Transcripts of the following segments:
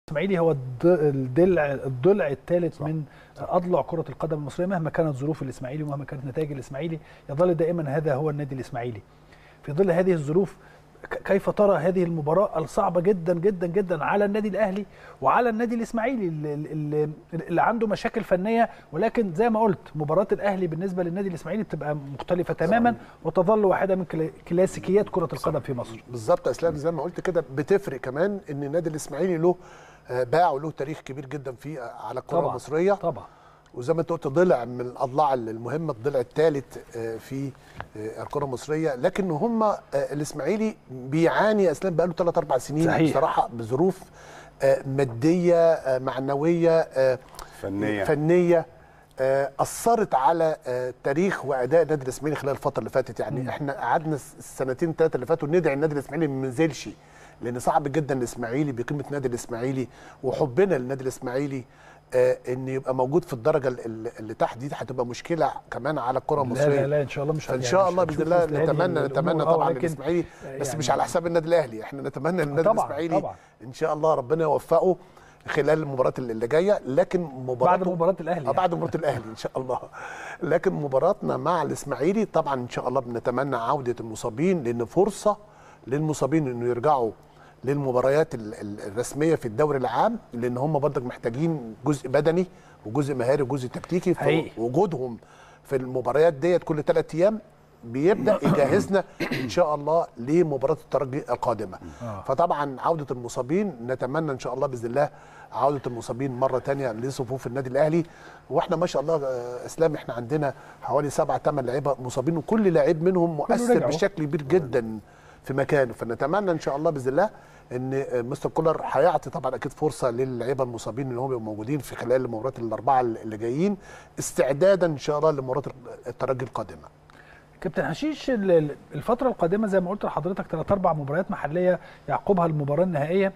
الاسماعيلي هو الض- الضلع الضلع الثالث من اضلع كره القدم المصريه مهما كانت ظروف الاسماعيلي ومهما كانت نتائج الاسماعيلي يظل دائما هذا هو النادي الاسماعيلي في ظل هذه الظروف ك- كيف ترى هذه المباراه الصعبه جدا جدا جدا على النادي الاهلي وعلى النادي الاسماعيلي اللي, اللي, اللي عنده مشاكل فنيه ولكن زي ما قلت مباراه الاهلي بالنسبه للنادي الاسماعيلي بتبقى مختلفه تماما وتظل واحده من كلا- كلاسيكيات كره القدم في مصر بالظبط يا اسلام زي ما قلت كده بتفرق كمان ان النادي الاسماعيلي له آه، باع وله تاريخ كبير جدا في آه، على الكره طبعا المصريه طبعا وزي ما انت قلت ضلع من الاضلاع المهمه الضلع الثالث في آه، الكره المصريه لكن هم آه، الاسماعيلي بيعاني يا اسلام بقاله 3 4 سنين صحيح. بصراحه بظروف آه، ماديه آه، معنويه آه، فنيه فنيه آه، اثرت على آه، تاريخ واداء النادي الاسماعيلي خلال الفتره اللي فاتت يعني مم. احنا قعدنا الس- السنتين ثلاثه اللي فاتوا ندعي النادي الاسماعيلي ما ينزلش لان صعب جدا الاسماعيلي بقيمه النادي الاسماعيلي وحبنا للنادي الاسماعيلي آه، ان يبقى موجود في الدرجه ال- ال- اللي تحت دي هتبقى مشكله كمان على الكره لا المصريه لا لا ان شاء الله مش فان يعني شاء مش الله هنشوف باذن الله مثل هذه نتمنى الأمور. نتمنى آه، طبعا ولكن الاسماعيلي بس يعني مش على حساب النادي الاهلي احنا نتمنى ان النادي طبعاً، الاسماعيلي طبعاً. ان شاء الله ربنا يوفقه خلال المباراه اللي جايه لكن مباراه بعد مباراه الاهلي اه بعد مباراه الاهلي ان شاء الله لكن مباراتنا مع الاسماعيلي طبعا ان شاء الله بنتمنى عوده المصابين لان فرصه للمصابين انه يرجعوا للمباريات ال- ال- الرسميه في الدوري العام لان هم برضك محتاجين جزء بدني وجزء مهاري وجزء تكتيكي حقيقي. وجودهم في المباريات ديت كل ثلاث ايام بيبدا يجهزنا ان شاء الله لمباراه الترجي القادمه آه. فطبعا عوده المصابين نتمنى ان شاء الله باذن الله عوده المصابين مره تانية لصفوف النادي الاهلي واحنا ما شاء الله آه، اسلام احنا عندنا حوالي سبعة ثمان لعيبه مصابين وكل لعيب منهم مؤثر رجعوا. بشكل كبير جدا في مكانه فنتمنى ان شاء الله باذن الله ان آه، مستر كولر هيعطي طبعا اكيد فرصه للعيبه المصابين ان هم يبقوا موجودين في خلال المباريات الاربعه اللي جايين استعدادا ان شاء الله لمباراه الترجي القادمه كابتن حشيش ال- ال- الفترة القادمة زي ما قلت لحضرتك ثلاث أربع مباريات محلية يعقبها المباراة النهائية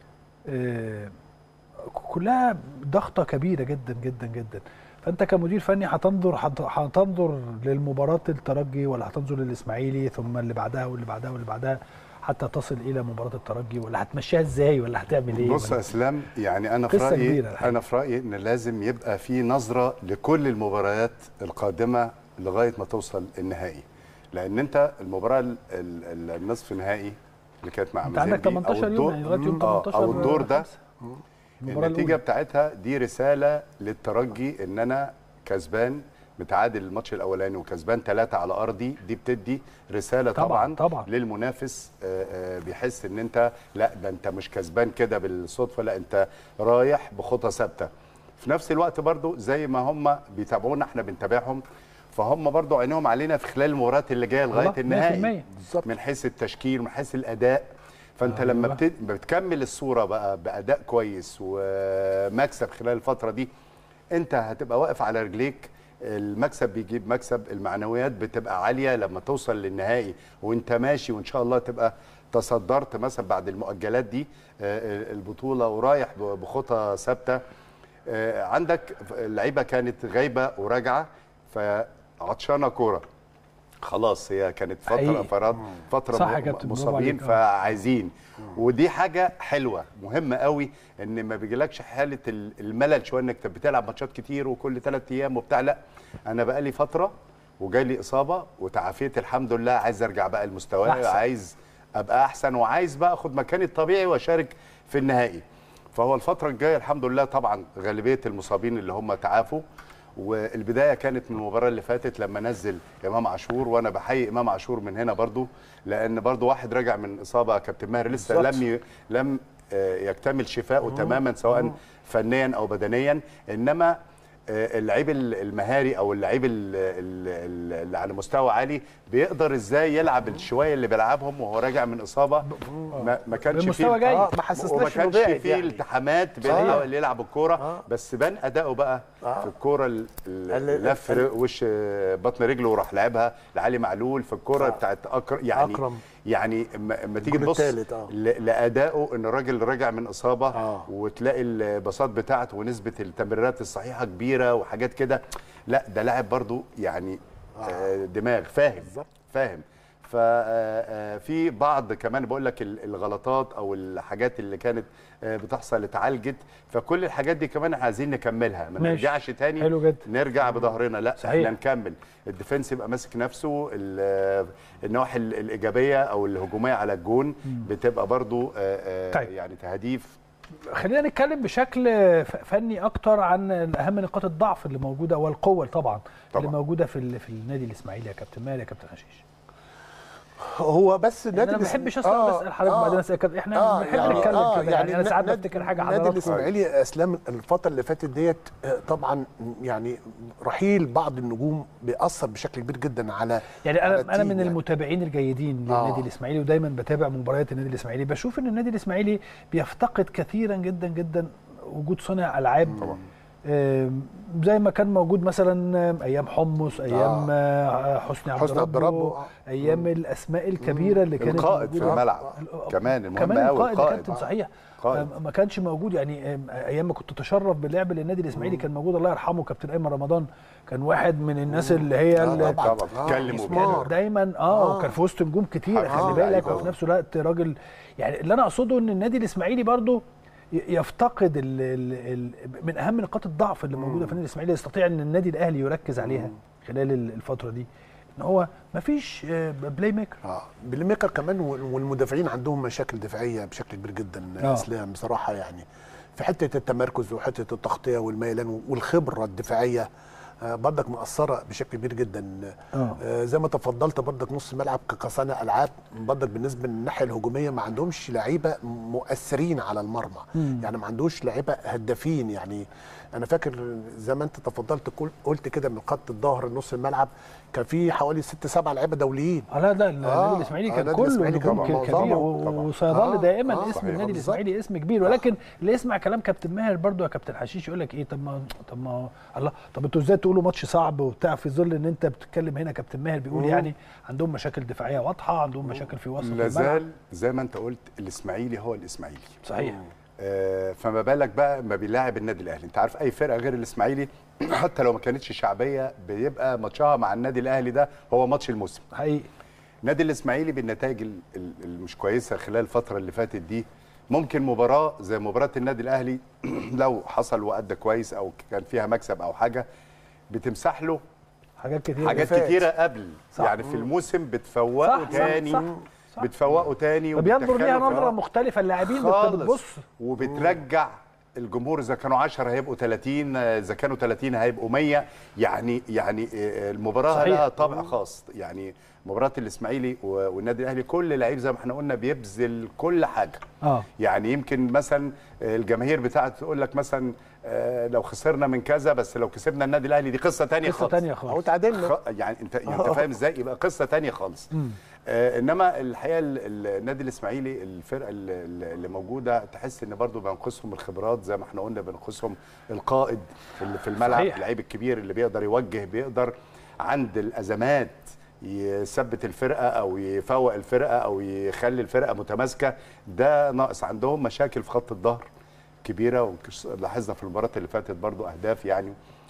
آه، كلها ضغطة كبيرة جدا جدا جدا فأنت كمدير فني هتنظر هت- هتنظر للمباراة الترجي ولا هتنظر للإسماعيلي ثم اللي بعدها واللي بعدها واللي بعدها حتى تصل إلى مباراة الترجي ولا هتمشيها إزاي ولا هتعمل إيه بص يا ولا- اسلام يعني انا في قصة رايي كبيرة الحقيقة. انا في رايي ان لازم يبقى في نظره لكل المباريات القادمه لغايه ما توصل النهائي لان انت المباراه ال- ال- النصف نهائي اللي كانت مع أنت عندك مازيمبي 18 يوم الدور- يعني لغاية يوم آه، 18 او الدور ده خمسة. المباراة النتيجه الأولى. بتاعتها دي رساله للترجي ان انا كسبان متعادل الماتش الاولاني وكسبان ثلاثة على ارضي دي بتدي رساله طبعاً، طبعا, طبعاً. للمنافس آه، آه، بيحس ان انت لا ده انت مش كسبان كده بالصدفه لا انت رايح بخطى ثابته في نفس الوقت برضو زي ما هم بيتابعونا احنا بنتابعهم فهم برضو عينيهم علينا في خلال المباريات اللي جايه لغايه والله، النهائي 100%. بالظبط. من حيث التشكيل من حيث الاداء فانت أيوة. لما بت- بتكمل الصوره بقى باداء كويس ومكسب خلال الفتره دي انت هتبقى واقف على رجليك المكسب بيجيب مكسب المعنويات بتبقى عاليه لما توصل للنهائي وانت ماشي وان شاء الله تبقى تصدرت مثلا بعد المؤجلات دي آه، البطوله ورايح ب- بخطى ثابته آه، عندك اللعيبه كانت غايبه وراجعه فعطشانه كوره خلاص هي كانت فتره حقيقي. فرات فتره صح يا م- كابتن، برافو مصابين عليك. آه. فعايزين ودي حاجه حلوه مهمه قوي ان ما بيجيلكش حاله ال- الملل شويه انك بتلعب ماتشات كتير وكل ثلاث ايام وبتاع لا انا بقالي فتره وجالي اصابه وتعافيت الحمد لله عايز ارجع بقى لمستواي أحسن. عايز ابقى احسن وعايز بقى اخد مكاني الطبيعي واشارك في النهائي فهو الفتره الجايه الحمد لله طبعا غالبيه المصابين اللي هم تعافوا والبدايه كانت من المباراه اللي فاتت لما نزل امام عاشور وانا بحيي امام عاشور من هنا برضو لان برضو واحد راجع من اصابه كابتن ماهر لسه بالظبط. لم ي... لم آه، يكتمل شفائه تماما سواء فنيا او بدنيا انما آه، اللعيب ال- المهاري او اللعيب ال- ال- ال- اللي على مستوى عالي بيقدر ازاي يلعب الشويه اللي بيلعبهم وهو راجع من اصابه ما, ما كانش بمستوى فيه جيد. اه ما حسسناش وما انه كانش بعد فيه يعني. التحامات صحيح. بيحاول يلعب الكوره آه. بس بان اداؤه بقى آه. في الكوره ال- ال- ال- اللي لف ال- وش بطن رجله وراح لعبها لعلي معلول في الكوره آه. بتاعت أكرم يعني أكرم. يعني اما اما تيجي الجول تبص التالت، آه. ل- لادائه ان الراجل راجع من اصابه آه. وتلاقي البساط بتاعته ونسبه التمريرات الصحيحه كبيره وحاجات كده لا ده لاعب برضو يعني آه. دماغ فاهم بالظبط. فاهم ففي بعض كمان بقول لك ال- الغلطات او الحاجات اللي كانت آه، بتحصل اتعالجت فكل الحاجات دي كمان عايزين نكملها ما ماشي. نرجعش تاني حلو جدا. نرجع بظهرنا لا صحيح. احنا نكمل الديفنس يبقى ماسك نفسه ال- النواحي ال- الايجابيه او الهجوميه على الجون بتبقى برضو آه، آه، طيب. يعني تهديف خلينا نتكلم بشكل ف- فني اكتر عن اهم نقاط الضعف اللي موجوده والقوه طبعا, اللي طبعاً. موجوده في ال- في النادي الاسماعيلي يا كابتن ماهر يا كابتن حشيش هو بس يعني انا ما الإس- بحبش اصلا آه، بسال حضرتك آه. بعدين اسال كابتن احنا آه، بنحب يعني نتكلم آه كده يعني انا ساعات نادي- بفتكر حاجه النادي حضراتكم الاسماعيلي اسلام الفتره اللي فاتت ديت آه، طبعا يعني رحيل بعض النجوم بيأثر بشكل كبير جدا على يعني على انا انا التيم من يعني. المتابعين الجيدين آه. للنادي الاسماعيلي ودايما بتابع مباريات النادي الاسماعيلي بشوف ان النادي الاسماعيلي بيفتقد كثيرا جدا جدا وجود صانع العاب طبعا. آم، زي ما كان موجود مثلا آم، ايام حمص ايام آه، حسني عبد حسني عبد ربه ربه. ايام الاسماء الكبيره اللي كانت القائد في موجودة. الملعب ال- كمان المهم كمان قوي القائد يا القائد كابتن آه. صحيح قائد. آم، ما كانش موجود يعني آم، ايام ما كنت اتشرف باللعب للنادي الاسماعيلي كان موجود الله يرحمه كابتن ايمن رمضان كان واحد من الناس اللي هي آه، اللي طبعاً. طبعا آه، اتكلم مسمار. وبيعمل. دايما اه, آه. كان في وسط نجوم كتير آه، خلي بالك لعيبة. وفي نفس الوقت راجل يعني اللي انا اقصده ان النادي الاسماعيلي برضو ي- يفتقد ال ال ال من اهم نقاط الضعف اللي موجوده في النادي الاسماعيلي يستطيع ان النادي الاهلي يركز عليها خلال ال- الفتره دي ان هو ما فيش بلاي ميكر اه بلاي ميكر كمان وال- والمدافعين عندهم مشاكل دفاعيه بشكل كبير جدا آه. اسلام بصراحه يعني في حته التمركز وحته التغطيه والميلان والخبره الدفاعيه آه، برضك مأثرة بشكل كبير جدا آه. آه، زي ما تفضلت برضك نص ملعب ك- كصانع العاب برضك بالنسبه للناحيه الهجوميه ما عندهمش لعيبه مؤثرين على المرمى مم. يعني ما عندوش لعيبه هدافين يعني انا فاكر زي ما انت تفضلت قل- قلت كده من خط الظهر نص الملعب كان في حوالي ست سبع لعيبه دوليين اه لا لا النادي آه، الاسماعيلي آه، كان النادي كله الإسماعيلي كان نجوم معظمه كبير طبعاً. وسيظل آه، دائما آه، اسم صحيح، النادي بالظبط. الاسماعيلي اسم كبير ولكن اللي يسمع كلام كابتن ماهر برضو يا كابتن حشيش يقول لك ايه طب ما طب ما الله طب انتوا ازاي تقولوا ماتش صعب وبتاع في ظل ان انت بتتكلم هنا كابتن ماهر بيقول مم. يعني عندهم مشاكل دفاعيه واضحه عندهم مشاكل في وسط لا الملعب زال زي ما انت قلت الاسماعيلي هو الاسماعيلي صحيح آه، فما بالك بقى ما بيلاعب النادي الاهلي انت عارف اي فرقه غير الاسماعيلي حتى لو ما كانتش شعبيه بيبقى ماتشها مع النادي الاهلي ده هو ماتش الموسم حقيقي النادي الاسماعيلي بالنتائج ال- ال- المش كويسه خلال الفتره اللي فاتت دي ممكن مباراه زي مباراه النادي الاهلي لو حصل وادى كويس او كان فيها مكسب او حاجه بتمسح له حاجات كتير حاجات فات. كتيره قبل صح. يعني في الموسم بتفوقه صح، صح، تاني صح، صح. بتفوقه تاني فبينظر ليها وبتدخله في نظره رابط. مختلفه اللاعبين بت- خالص بتبص وبترجع الجمهور اذا كانوا 10 هيبقوا 30 اذا كانوا 30 هيبقوا 100 يعني يعني آه، المباراه صحيح. لها طابع خاص يعني مباراه الاسماعيلي و- والنادي الاهلي كل لعيب زي ما احنا قلنا بيبذل كل حاجه اه يعني يمكن مثلا آه، الجماهير بتاعته تقول لك مثلا آه، لو خسرنا من كذا بس لو كسبنا النادي الاهلي دي قصه تانية قصه خالص تانية او خالص تعادلنا خ... يعني انت يعني انت فاهم ازاي يبقى قصه تانية خالص آه انما الحقيقه ال- ال- النادي الاسماعيلي الفرقه ال- ال- اللي موجوده تحس ان برضو بينقصهم الخبرات زي ما احنا قلنا بينقصهم القائد اللي في الملعب صحيح. اللعيب الكبير اللي بيقدر يوجه بيقدر عند الازمات يثبت الفرقه او يفوق الفرقه او يخلي الفرقه متماسكه ده ناقص عندهم مشاكل في خط الظهر كبيره ولاحظنا في المباراه اللي فاتت برضو اهداف يعني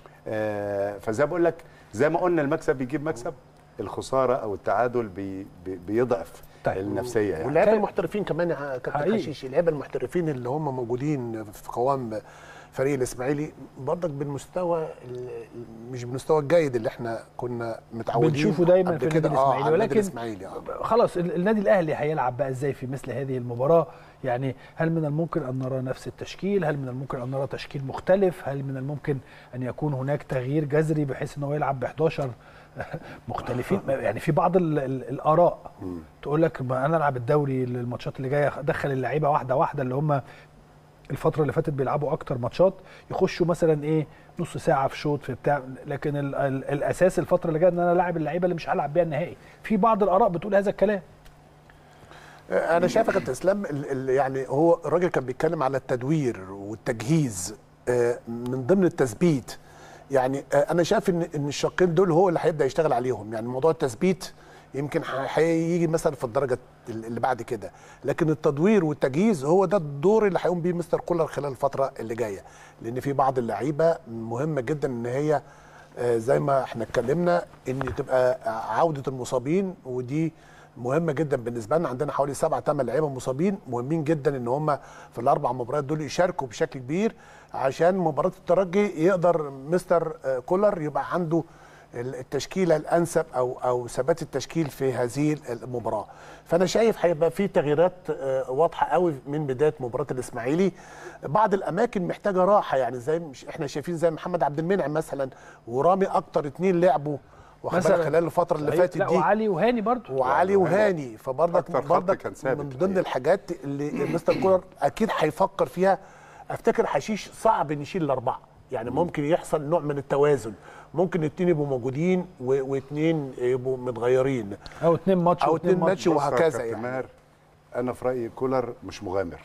آه، فزي بقول لك زي ما قلنا المكسب بيجيب مكسب الخساره او التعادل بي بي بيضعف طيب. النفسيه يعني واللعيبه كان- المحترفين كمان يا كابتن حقيقي. حشيش اللعيبه المحترفين اللي هم موجودين في قوام فريق الاسماعيلي برضك بالمستوى ال- مش بالمستوى الجيد اللي احنا كنا متعودين بنشوفه دايما قبل في النادي كده. آه، الاسماعيلي على النادي ولكن الاسماعيلي آه. خلاص ال- النادي الاهلي هيلعب بقى ازاي في مثل هذه المباراه يعني هل من الممكن ان نرى نفس التشكيل هل من الممكن ان نرى تشكيل مختلف هل من الممكن ان يكون هناك تغيير جذري بحيث ان هو يلعب ب 11 مختلفين يعني في بعض ال ال الاراء تقول لك ما انا العب الدوري الماتشات اللي جايه ادخل اللعيبه واحده واحده اللي هم الفتره اللي فاتت بيلعبوا اكتر ماتشات يخشوا مثلا ايه نص ساعه في شوط في بتاع لكن ال ال الاساس الفتره اللي جايه ان انا لاعب اللعيبه اللي مش هلعب بيها النهائي في بعض الاراء بتقول هذا الكلام انا شايف يا كابتن اسلام ال- ال- يعني هو الراجل كان بيتكلم على التدوير والتجهيز آه، من ضمن التثبيت يعني آه، انا شايف ان ان الشقين دول هو اللي هيبدا يشتغل عليهم يعني موضوع التثبيت يمكن ح- هيجي مثلا في الدرجه اللي بعد كده لكن التدوير والتجهيز هو ده الدور اللي هيقوم بيه مستر كولر خلال الفتره اللي جايه لان في بعض اللعيبه مهمه جدا ان هي آه، زي ما احنا اتكلمنا ان تبقى عوده المصابين ودي مهمه جدا بالنسبه لنا عندنا حوالي سبعة ثمان لعيبه مصابين مهمين جدا ان هم في الاربع مباريات دول يشاركوا بشكل كبير عشان مباراه الترجي يقدر مستر آه، كولر يبقى عنده ال- التشكيله الانسب او او ثبات التشكيل في هذه المباراه فانا شايف هيبقى في تغييرات آه، واضحه قوي من بدايه مباراه الاسماعيلي بعض الاماكن محتاجه راحه يعني زي مش احنا شايفين زي محمد عبد المنعم مثلا ورامي اكتر اتنين لعبوا واخد بالك مثلاً. خلال الفتره اللي صحيح. فاتت لا دي وعلي وهاني برضو وعلي وهاني فبرضك أكتر خط برضك كان ثابت من ضمن الحقيقة. الحاجات اللي مستر كولر اكيد هيفكر فيها افتكر حشيش صعب نشيل الاربعه يعني ممكن يحصل نوع من التوازن ممكن اتنين يبقوا موجودين و- واتنين يبقوا متغيرين او اتنين ماتش أو واتنين اتنين ماتش بص يا وهكذا كابتن يعني. ماهر، انا في رايي كولر مش مغامر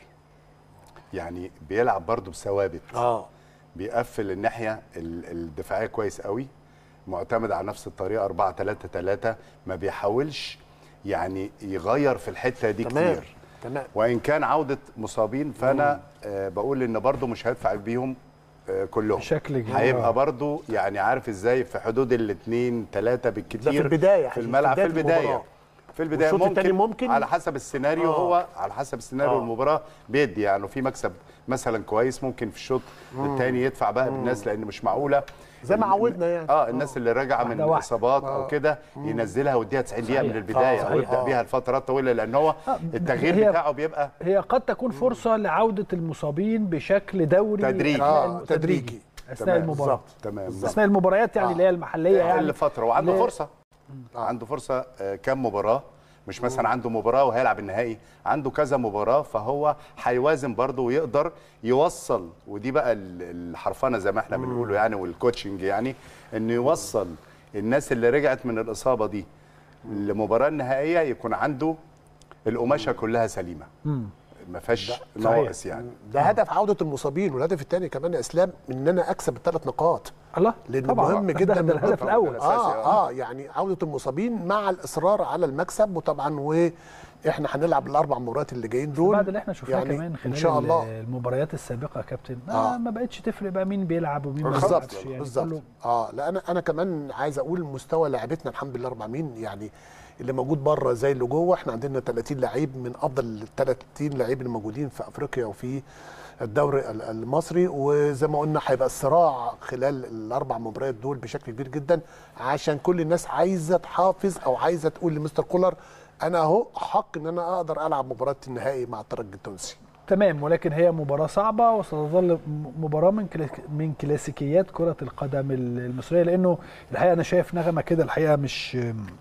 يعني بيلعب برضه بثوابت اه بيقفل الناحيه ال- الدفاعيه كويس قوي معتمد على نفس الطريقه 4 3 3 ما بيحاولش يعني يغير في الحته دي تمام كتير تمام وان كان عوده مصابين فانا آه بقول ان برضه مش هيدفع بيهم آه كلهم بشكل كبير. هيبقى آه. برضه يعني عارف ازاي في حدود الاثنين ثلاثه بالكتير ده في البداية، في حقيقي، الملعب في في بداية البدايه المباراة. في البدايه والشوط ممكن, التاني ممكن؟ على حسب السيناريو آه. هو على حسب السيناريو آه. المباراه بيدي يعني في مكسب مثلا كويس ممكن في الشوط الثاني يدفع بقى بالناس لان مش معقوله زي ما عودنا يعني. اه الناس اللي راجعه من واحدة واحدة. اصابات او كده ينزلها ويديها 90 دقيقه صحيح. من البدايه آه، او صحيح. يبدا آه. بيها لفترات طويله لان هو آه، التغيير هي- بتاعه بيبقى هي قد تكون فرصه لعوده المصابين بشكل دوري تدريجي. أثناء آه، الم- تدريجي. اثناء تمام، المباراه بالظبط. تمام اثناء المباريات يعني آه. اللي هي المحليه يعني كل فتره وعنده ل- فرصه عنده فرصه آه، كام مباراه مش مثلا عنده مباراه وهيلعب النهائي عنده كذا مباراه فهو هيوازن برضه ويقدر يوصل ودي بقى ال- الحرفنه زي ما احنا بنقوله يعني والكوتشنج يعني انه يوصل الناس اللي رجعت من الاصابه دي لمباراه النهائيه يكون عنده القماشه كلها سليمه ما فيهاش ناقص يعني ده هدف عوده المصابين والهدف الثاني كمان يا اسلام ان انا اكسب الثلاث نقاط الله لان طبعا مهم ده- جدا ده, من ده الهدف الأساسي، الاول اه اه يعني عوده المصابين مع الاصرار على المكسب وطبعا واحنا هنلعب الاربع مباريات اللي جايين دول بعد اللي احنا شفناه يعني كمان خلال ان شاء الله المباريات السابقه يا كابتن آه. آه. ما بقتش تفرق بقى مين بيلعب ومين ما بالظبط بيلعبش يعني بالظبط كله اه لا انا انا كمان عايز اقول مستوى لاعبتنا الحمد لله 400 يعني اللي موجود بره زي اللي جوه احنا عندنا 30 لعيب من افضل ال 30 لعيب اللي موجودين في افريقيا وفي الدوري ال- المصري وزي ما قلنا هيبقى الصراع خلال الاربع مباريات دول بشكل كبير جدا عشان كل الناس عايزه تحافظ او عايزه تقول لمستر كولر انا اهو حق ان انا اقدر العب مباراه النهائي مع الترجي التونسي تمام ولكن هي مباراة صعبة وستظل م- مباراة من كلا- من كلاسيكيات كرة القدم ال- المصرية لأنه الحقيقة أنا شايف نغمة كده الحقيقة مش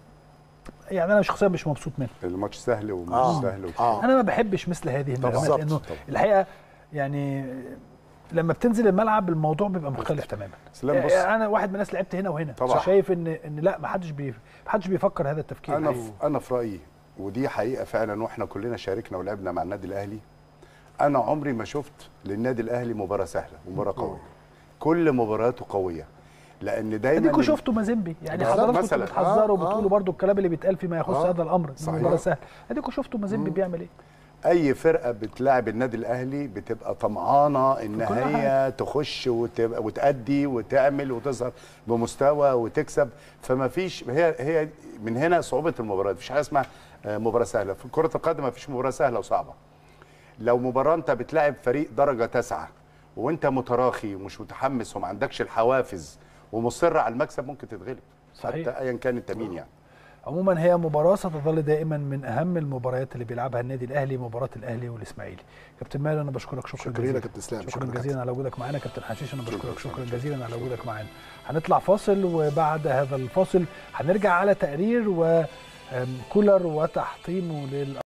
يعني أنا شخصيا مش مبسوط منها الماتش سهل ومش آه. سهل وكده. اه أنا ما بحبش مثل هذه النغمات بالظبط. لأنه طبعا. الحقيقة يعني لما بتنزل الملعب الموضوع بيبقى مختلف تماما سلام بص انا واحد من الناس لعبت هنا وهنا طبعا. شايف ان ان لا ما حدش بي ما حدش بيفكر هذا التفكير انا الحقيقي. في انا في رايي ودي حقيقه فعلا واحنا كلنا شاركنا ولعبنا مع النادي الاهلي انا عمري ما شفت للنادي الاهلي مباراه سهله مباراه قويه كل مبارياته قويه لان دايما اديكوا ال- شفتوا مازيمبي يعني بالظبط. حضراتكم كنتوا مثلاً. بتحذروا آه، وبتقولوا آه. برضو الكلام اللي بيتقال فيما يخص آه. هذا الامر صحيح. المباراه سهله اديكوا شفتوا مازيمبي بيعمل ايه اي فرقه بتلاعب النادي الاهلي بتبقى طمعانه ان كل هي تخش وتبقى وتأدي وتعمل وتظهر بمستوى وتكسب فما فيش هي هي من هنا صعوبه المباراه مفيش حاجه اسمها آه، مباراه سهله في كره القدم مفيش مباراه سهله وصعبه لو مباراه انت بتلاعب فريق درجه تسعة وانت متراخي ومش متحمس وما عندكش الحوافز ومصر على المكسب ممكن تتغلب صحيح. حتى ايا كان انت مين يعني عموما هي مباراه ستظل دائما من اهم المباريات اللي بيلعبها النادي الاهلي مباراه الاهلي والاسماعيلي كابتن ماهر انا بشكرك شكرا شكرا جزيلا لك يا اسلام شكرا شكرا لك. جزيلا على وجودك معانا كابتن حشيش انا بشكرك شكرا جزيلا على وجودك معانا هنطلع فاصل وبعد هذا الفاصل هنرجع على تقرير وكولر وتحطيمه لل